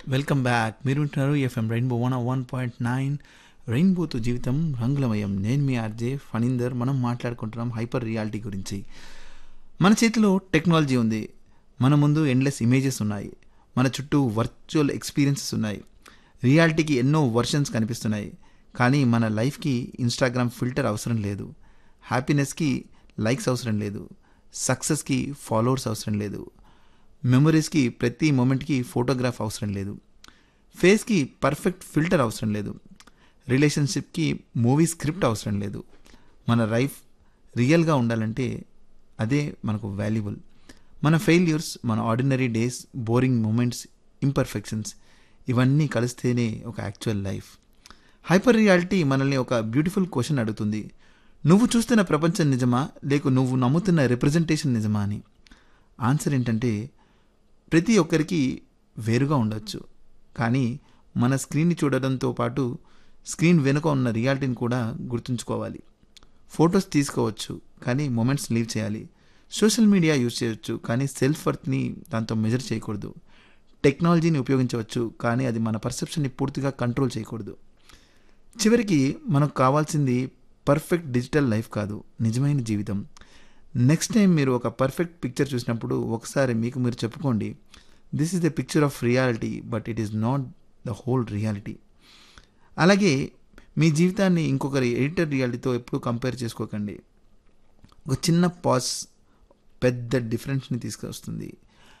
welcome back మీరు వింటున్నారు FM Rainbow one one point nine రెయిన్బోతో జీవితం రంగులమయం నేను మీ ఆర్జే ఫణీందర్ మనం మాట్లాడుకుంటున్నాం హైపర్ రియాలిటీ గురించి మన చేతిలో టెక్నాలజీ ఉంది మన ముందు ఎండ్లెస్ ఇమేజెస్ ఉన్నాయి మన చుట్టూ వర్చువల్ ఎక్స్పీరియన్సెస్ ఉన్నాయి రియాలిటీకి ఎన్నో వర్షన్స్ కనిపిస్తున్నాయి కానీ మన లైఫ్కి ఇన్స్టాగ్రామ్ ఫిల్టర్ అవసరం లేదు హ్యాపీనెస్కి లైక్స్ అవసరం లేదు సక్సెస్కి ఫాలోవర్స్ అవసరం లేదు మెమరీస్కి ప్రతి మూమెంట్కి ఫోటోగ్రాఫ్ అవసరం లేదు ఫేస్కి పర్ఫెక్ట్ ఫిల్టర్ అవసరం లేదు రిలేషన్షిప్కి మూవీ స్క్రిప్ట్ అవసరం లేదు మన లైఫ్ రియల్గా ఉండాలంటే అదే మనకు వాల్యుబుల్ మన ఫెయిల్యూర్స్ మన ordinary days boring moments imperfections ఇవన్నీ కలిస్తేనే ఒక యాక్చువల్ లైఫ్ హైపర్ రియాలిటీ మనల్ని ఒక బ్యూటిఫుల్ క్వశ్చన్ అడుగుతుంది నువ్వు చూస్తున్న ప్రపంచం నిజమా లేక నువ్వు నమ్ముతున్న రిప్రజెంటేషన్ నిజమా అని ఆన్సర్ ఏంటంటే ప్రతి ఒక్కరికి వేరుగా ఉండొచ్చు కానీ మన స్క్రీన్ని చూడడంతో పాటు స్క్రీన్ వెనుక ఉన్న రియాలిటీని కూడా గుర్తుంచుకోవాలి ఫొటోస్ తీసుకోవచ్చు కానీ మూమెంట్స్ లీవ్ చేయాలి సోషల్ మీడియా యూజ్ చేయవచ్చు కానీ సెల్ఫ్ వర్త్ని దాంతో మెజర్ చేయకూడదు టెక్నాలజీని ఉపయోగించవచ్చు కానీ అది మన పర్సెప్షన్ని పూర్తిగా కంట్రోల్ చేయకూడదు చివరికి మనకు కావాల్సింది పర్ఫెక్ట్ డిజిటల్ లైఫ్ కాదు నిజమైన జీవితం నెక్స్ట్ టైం మీరు ఒక పర్ఫెక్ట్ పిక్చర్ చూసినప్పుడు ఒకసారి మీకు మీరు చెప్పుకోండి this is the picture of reality but it is not the whole reality అలాగే మీ జీవితాన్ని ఇంకొకరి ఎడిటర్ రియాలిటీతో ఎప్పుడూ కంపేర్ చేసుకోకండి ఒక చిన్న పాస్ పెద్ద డిఫరెన్స్ని తీసుకొస్తుంది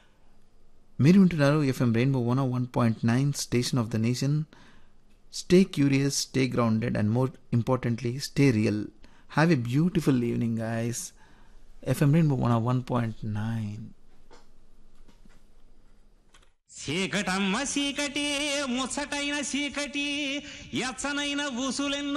మీరు వింటున్నారు FM Rainbow one one point nine station of the nation stay curious stay grounded and more importantly stay real have a beautiful evening ఐస్ FM Rainbow one one point nine చీకటమ్మ చీకటి ముచ్చటైన చీకటి ఎచ్చనైన ఉసులెన్న